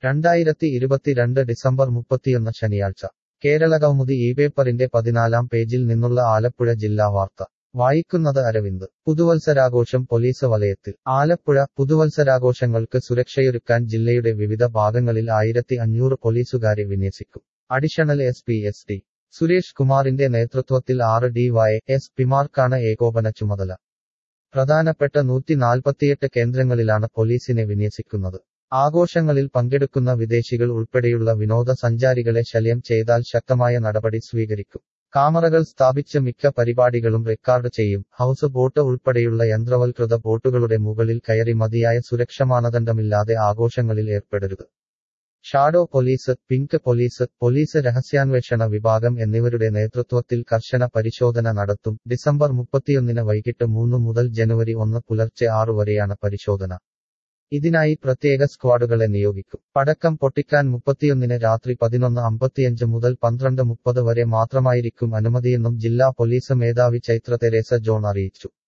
രണ്ടായിരത്തി ഇരുപത്തിരണ്ട് ഡിസംബർ മുപ്പത്തിയൊന്ന് ശനിയാഴ്ച കേരളകൗമുദി ഈ പേപ്പറിന്റെ പതിനാലാം പേജിൽ നിന്നുള്ള ആലപ്പുഴ ജില്ലാ വാർത്ത വായിക്കുന്നത് അരവിന്ദ് പുതുവത്സരാഘോഷം പോലീസ് വലയത്തിൽ ആലപ്പുഴ പുതുവത്സരാഘോഷങ്ങൾക്ക് സുരക്ഷയൊരുക്കാൻ ജില്ലയുടെ വിവിധ ഭാഗങ്ങളിൽ ആയിരത്തി അഞ്ഞൂറ് പോലീസുകാരെ വിന്യസിക്കും additional S P S T Suresh കുമാറിന്റെ നേതൃത്വത്തിൽ ആറ് ഡി വൈ എസ് പിമാർക്കാണ് ഏകോപന ചുമതല പ്രധാനപ്പെട്ട നൂറ്റി നാൽപ്പത്തിയെട്ട് കേന്ദ്രങ്ങളിലാണ് പോലീസിനെ വിന്യസിക്കുന്നത് ആഘോഷങ്ങളിൽ പങ്കെടുക്കുന്ന വിദേശികൾ ഉൾപ്പെടെയുള്ള വിനോദസഞ്ചാരികളെ ശല്യം ചെയ്താൽ ശക്തമായ നടപടി സ്വീകരിക്കും കാമറകൾ സ്ഥാപിച്ച മിക്ക പരിപാടികളും റെക്കോർഡ് ചെയ്യും ഹൗസ് ബോട്ട് ഉൾപ്പെടെയുള്ള യന്ത്രവൽകൃത ബോട്ടുകളുടെ മുകളിൽ കയറി മതിയായ സുരക്ഷ മാനദണ്ഡമില്ലാതെ ആഘോഷങ്ങളിൽ ഏർപ്പെടരുത് shadow police pink police police രഹസ്യാന്വേഷണ വിഭാഗം എന്നിവരുടെ നേതൃത്വത്തിൽ കർശന പരിശോധന നടത്തും ഡിസംബർ മുപ്പത്തിയൊന്നിന് വൈകിട്ട് മൂന്ന് മുതൽ ജനുവരി ഒന്ന് പുലർച്ചെ ആറു വരെയാണ് പരിശോധന ഇതിനായി പ്രത്യേക സ്ക്വാഡുകളെ നിയോഗിക്കും പടക്കം പൊട്ടിക്കാൻ മുപ്പത്തിയൊന്നിന് രാത്രി പതിനൊന്ന് അമ്പത്തിയഞ്ച് മുതൽ പന്ത്രണ്ട് മുപ്പത് വരെ മാത്രമായിരിക്കും അനുമതിയെന്നും ജില്ലാ പോലീസ് മേധാവി ചൈത്ര തെരേസ ജോൺ അറിയിച്ചു